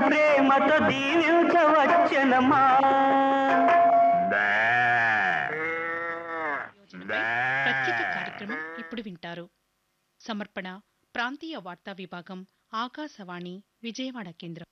ప్రేమతో దీవించవచ్చనమా ప్రత్యేక కార్యక్రమం ఇప్పుడు వింటారు సమర్పణ ప్రాంతీయ వార్తా విభాగం ఆకాశవాణి విజయవాడ కేంద్రం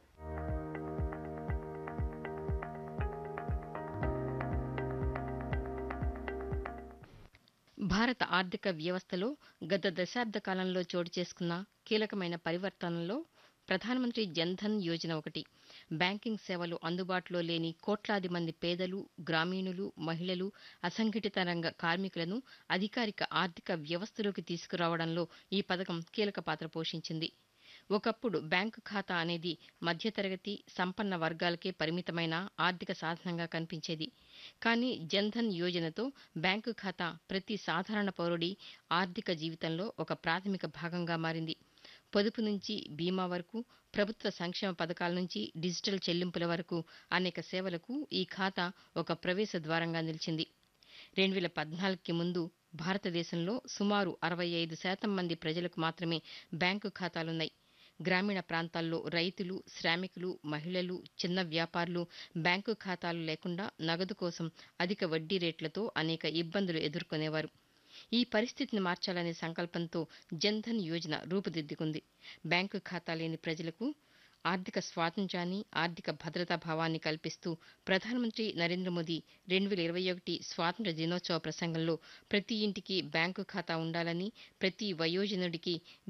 భారత ఆర్థిక వ్యవస్థలో గత దశాబ్ద కాలంలో చోటు చేసుకున్న కీలకమైన పరివర్తనలో ప్రధానమంత్రి జన్ధన్ యోజన ఒకటి బ్యాంకింగ్ సేవలు అందుబాటులో లేని కోట్లాది మంది పేదలు గ్రామీణులు మహిళలు అసంఘటిత రంగ కార్మికులను అధికారిక ఆర్థిక వ్యవస్థలోకి తీసుకురావడంలో ఈ పథకం కీలక పాత్ర పోషించింది ఒకప్పుడు బ్యాంకు ఖాతా అనేది మధ్యతరగతి సంపన్న వర్గాలకే పరిమితమైన ఆర్థిక సాధనంగా కనిపించేది కానీ జన్ధన్ యోజనతో బ్యాంకు ఖాతా ప్రతి సాధారణ పౌరుడి ఆర్థిక జీవితంలో ఒక ప్రాథమిక భాగంగా మారింది పొదుపు నుంచి బీమా వరకు ప్రభుత్వ సంక్షేమ పథకాల నుంచి డిజిటల్ చెల్లింపుల వరకు అనేక సేవలకు ఈ ఖాతా ఒక ప్రవేశ ద్వారంగా నిలిచింది రెండు వేల పద్నాలుగుకి ముందు భారతదేశంలో సుమారు అరవై ఐదు శాతం మంది ప్రజలకు మాత్రమే బ్యాంకు ఖాతాలున్నాయి గ్రామీణ ప్రాంతాల్లో రైతులు శ్రామికులు మహిళలు చిన్న వ్యాపారులు బ్యాంకు ఖాతాలు లేకుండా నగదు కోసం అధిక వడ్డీ రేట్లతో అనేక ఇబ్బందులు ఎదుర్కొనేవారు ఈ పరిస్థితిని మార్చాలనే సంకల్పంతో జన్ధన్ యోజన రూపుదిద్దుకుంది బ్యాంకు ఖాతా లేని ప్రజలకు ఆర్థిక స్వాతంత్ర్యాన్ని ఆర్థిక భద్రతా భావాన్ని కల్పిస్తూ ప్రధానమంత్రి నరేంద్ర మోదీ రెండు వేల ఇరవై ఒకటి స్వాతంత్ర్య దినోత్సవ ప్రసంగంలో ప్రతి ఇంటికి బ్యాంకు ఖాతా ఉండాలని ప్రతి వయోజనుడికి